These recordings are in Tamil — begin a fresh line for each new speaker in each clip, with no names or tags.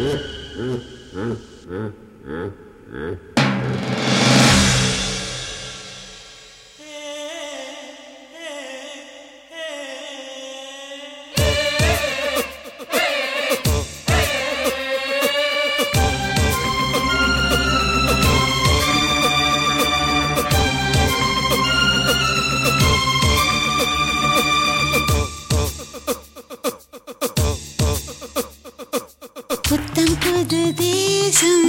புத்தம் புது தேசம்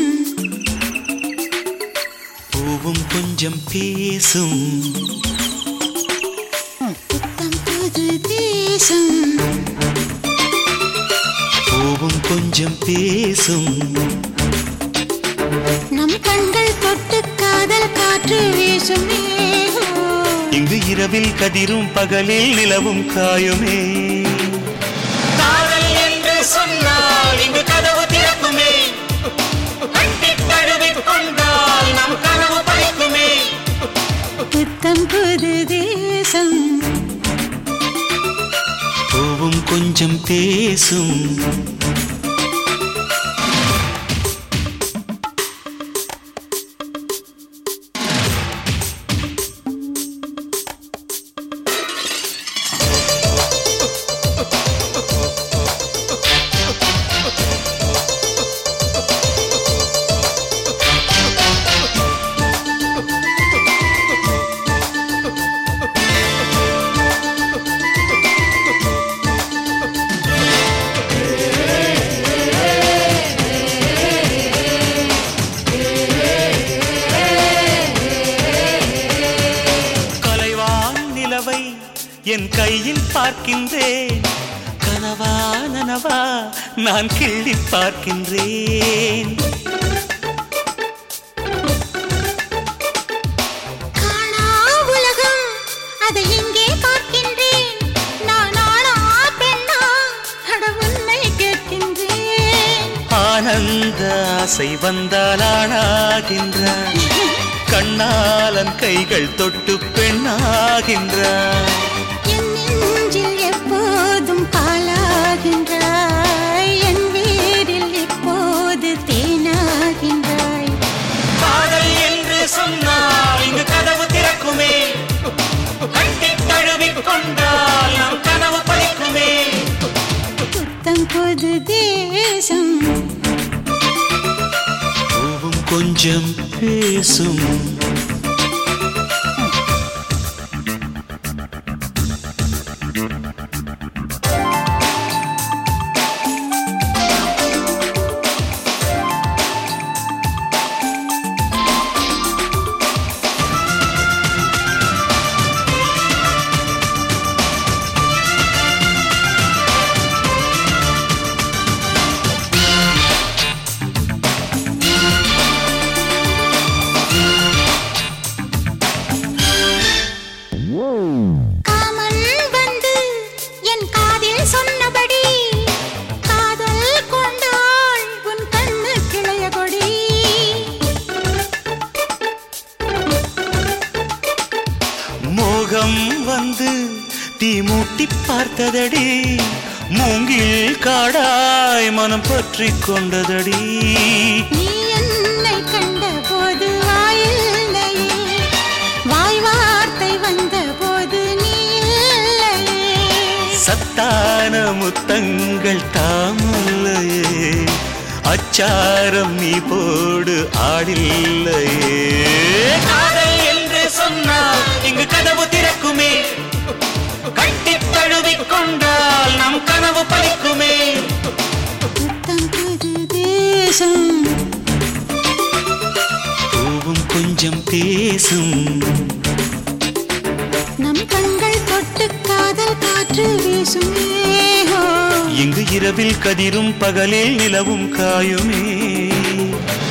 பூவும் கொஞ்சம் பேசும்
புத்தம் புது தேசம்
பூவும் கொஞ்சம் பேசும்
நம் கண்கள் தொட்டு காதல் காற்று வீசுமே
இங்கு இரவில் கதிரும் பகலில் நிலவும் காயுமே காதல் என்று சொன்னால் இங்கு கதவு திறக்குமே கட்டித் தழுவிக் கொண்டால் நம் கனவு பழிக்குமே
புத்தம் புது தேசம்
பூவும் கொஞ்சம் பேசும் கலைவான் நிலவை என் கையில் பார்க்கின்றேன் கனவா நனவா நான் கிள்ளி பார்க்கின்றேன்
காணா உலகம் அதை இங்கே பார்க்கின்றேன் நான் ஆனா பெண்ணா அட உன்னை கேட்கின்றேன்
ஆனந்த ஆசை வந்தால் ஆணாகின்றான் கண்ணாலன் கைகள் தொட்டு பெண்ணாகின்றான்
என் நெஞ்சில் எப்போதும் பாலாகின்றாய் என் வீரில் எப்போது தேனாகின்றாய்
காதல் என்று சொன்னால் இங்கு கதவு திறக்குமே கட்டித் தழுவிக் கொண்டால் நம் கனவு பழிக்குமே
புத்தம் புது தேசம்
பூவும் கொஞ்சம் பேசும்
காமன் வந்து என் காதில் சொன்னபடி காதல் கொண்டாள் உன் கண்ணு கிளைய கொடி
மோகம் வந்து தீ மூட்டி பார்த்ததடி மூங்கில் காடாய் மனம் பற்றி கொண்டதடி
நீ என்னை கண்ட போது வாயில்லையே வாய் வார்த்தை வந்த போது நீ இல்லையே
சத்தான முத்தங்கள் தாமல்லையே அச்சாரம் நீ போடு ஆடில்லையே காதல் என்று சொன்னால் இங்கு கதவு திறக்குமே கட்டித் தழுவிக் கொண்டால் நம் கனவு பழிக்குமே
புத்தம் புது தேசம்
பூவும் கொஞ்சம் பேசும்
நம் கண்கள் தொட்டு காதல் காற்று வீசுமே
இங்கு இரவில் கதிரும் பகலில் நிலவும் காயுமே